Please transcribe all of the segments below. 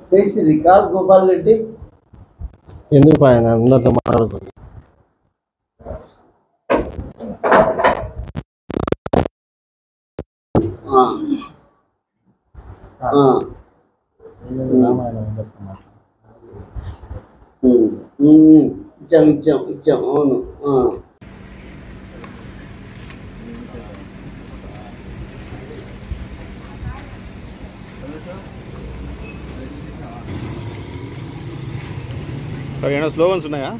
పేసి రికాల్ గోపాల్ రెడ్డి ఎందుకు ఆయన అందరితో మాట్లాడుతుంది ఆ. ఆ. ఉమ్, ఉమ్, ఇచ్చాం ఇచ్చాం ఇచ్చాం అవును ఆ. ఏమైనా స్లోగన్స్ ఉన్నాయా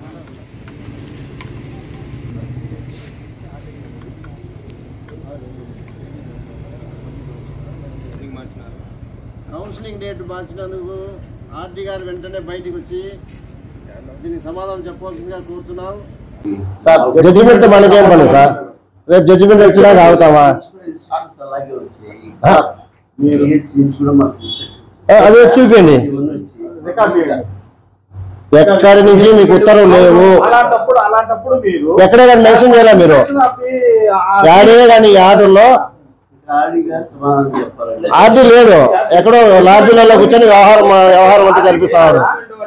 కౌన్సిలింగ్ డేట్ మార్చినందుకు ఆర్డీ గారు వెంటనే బయటికి వచ్చి దీనికి సమాధానం చెప్పవలసిందిగా కోరుతున్నాం సార్ జడ్జిమెంట్ మనకేం పని సార్ రేపు జడ్జిమెంట్ వచ్చినా ఆగుతామా ఇన్స్ట్రక్షన్స్ అలాగే వచ్చాయి ఆ. మీరు ఏజ్ నుంచి కూడా మాకు ఇన్స్ట్రక్షన్స్ ఆ, అదే చూపించండి ఇవన్నీ వచ్చాయి. ఎక్కడి నుంచి మీకు ఉత్తర్వులు లేవు అలాంటప్పుడు అలాంటప్పుడు మీరు ఎక్కడే కానీ మెన్షన్ చేయాలి మీరు యాడే కానీ ఈ ఆర్డర్లో గాడిగా సమాధానం చెప్పాలండి ఆర్డీ లేడు ఎక్కడో లాడ్జీలలో కూర్చొని వ్యవహారం వ్యవహారం అంతా జరిపిస్తున్నారు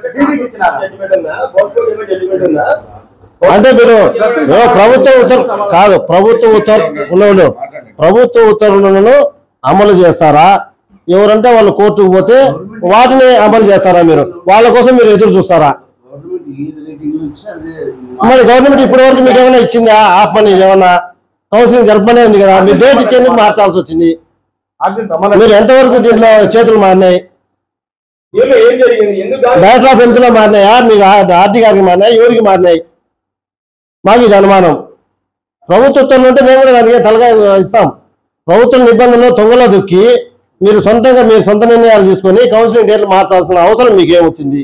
అంటే మీరు ఏ ప్రభుత్వ ఉత్తర్వు కాదు ప్రభుత్వ ఉత్తర్వు ఉండు ప్రభుత్వ ఉత్తర్వులను అమలు చేస్తారా ఎవరంటే వాళ్ళు కోర్టుకు పోతే వాటిని అమలు చేస్తారా మీరు వాళ్ళ కోసం మీరు ఎదురు చూస్తారా గవర్నమెంట్ ఏది రేటింగ్ ఇచ్చినా అదే మరి గవర్నమెంట్ ఇప్పటి వరకు మీకు ఏమైనా ఇచ్చిందా ఆపమని ఏమన్నా కౌన్సిలింగ్ జరపనే ఉంది కదా మీరు డేట్ ఇచ్చేందుకు మార్చాల్సి వచ్చింది మీరు ఎంతవరకు దీంట్లో చేతులు మారినాయి ఏమి ఏం జరిగింది ఎందుకు కాదు? బ్యాటర్ ఆఫ్ హెల్త్ లో మారినాయా మీకు ఆర్థిక గారికి మారినాయి ఎవరికి మారినాయి మాకు ఇది అనుమానం ప్రభుత్వ ఉత్తర్వులు ఉంటే మేము కూడా దానికి తలగా ఇస్తాం ప్రభుత్వ నిబంధనలు తొంగలో దుక్కి మీరు సొంతంగా మీరు సొంత నిర్ణయాలు తీసుకొని కౌన్సిలింగ్ డేట్లు మార్చాల్సిన అవసరం మీకు ఏమొచ్చింది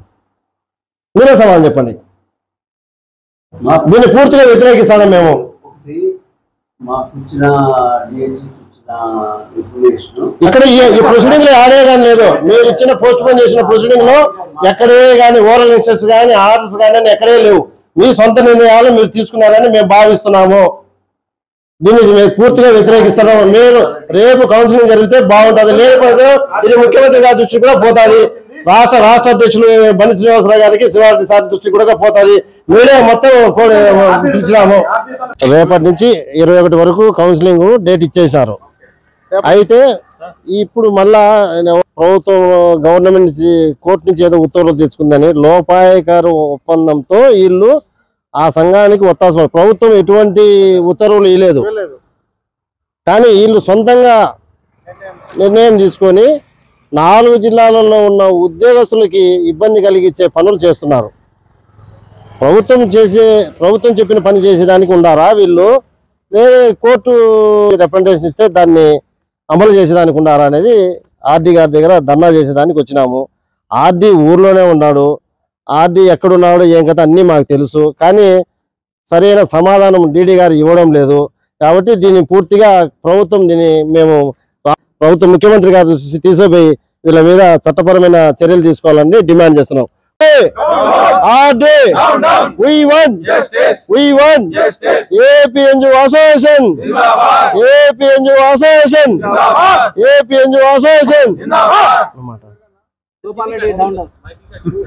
మీరే సమాధానం చెప్పండి మాకు దీన్ని పూర్తిగా వ్యతిరేకిస్తాను మేము ఒకటి మాకు ఇచ్చిన డిహెచ్ ఇచ్చిన ఇన్ఫర్మేషన్ ఇక్కడ ఈ ఈ ప్రొసీడింగ్ లో ఆడే కానీ లేదు మీరు ఇచ్చిన పోస్ట్ పోన్ చేసిన ప్రొసీడింగ్ లో ఎక్కడే కానీ ఓరల్ ఇన్సెస్ కానీ ఆర్డర్స్ కానీ అని ఎక్కడే లేవు మీ సొంత నిర్ణయాలు మీరు తీసుకున్నారని మేము భావిస్తున్నాము దీన్ని మేము పూర్తిగా వ్యతిరేకిస్తున్నాము మీరు రేపు కౌన్సిలింగ్ జరిగితే బాగుంటుంది లేకపోతే ఇది ముఖ్యమంత్రి గారి దృష్టికి కూడా పోతుంది రాష్ట్ర రాష్ట్ర అధ్యక్షులు బండి శ్రీనివాసరావు గారికి శివారెడ్డి సార్ దృష్టికి కూడా పోతుంది మీరే మొత్తం పో- పిలిచినాము రేపటి నుంచి ఇరవై ఒకటి వరకు కౌన్సిలింగ్ డేట్ ఇచ్చేసినారు అయితే ఇప్పుడు మళ్ళా ప్రభుత్వం గవర్నమెంట్ నుంచి కోర్టు నుంచి ఏదో ఉత్తర్వులు తెచ్చుకుందని లోపాయకార ఒప్పందంతో వీళ్ళు ఆ సంఘానికి ఒత్తాసు ప్రభుత్వం ఎటువంటి ఉత్తర్వులు ఇవ్వలేదు కానీ వీళ్ళు సొంతంగా నిర్ణయం తీసుకొని నాలుగు జిల్లాలలో ఉన్న ఉద్యోగస్తులకి ఇబ్బంది కలిగించే పనులు చేస్తున్నారు ప్రభుత్వం చేసే ప్రభుత్వం చెప్పిన పని చేసేదానికి ఉండారా వీళ్ళు లేదా కోర్టు రిప్రజెంటేషన్ ఇస్తే దాన్ని అమలు చేసేదానికి ఉండారా అనేది ఆర్డీ గారి దగ్గర ధర్నా చేసేదానికి వచ్చినాము ఆర్డీ ఊర్లోనే ఉన్నాడు ఆర్డీ ఎక్కడున్నాడో ఏం కథ అన్నీ మాకు తెలుసు కానీ సరైన సమాధానం డీడీ గారు ఇవ్వడం లేదు కాబట్టి దీన్ని పూర్తిగా ప్రభుత్వం దీన్ని మేము రా- ప్రభుత్వ ముఖ్యమంత్రి గారు దృష్టికి తీసుకుపోయి వీళ్ళ మీద చట్టపరమైన చర్యలు తీసుకోవాలని డిమాండ్ చేస్తున్నాం RD we won Justice. we won Justice. APNU association జిందాబాద్. APNU association జిందాబాద్. APNU association జిందాబాద్. అన్నమాట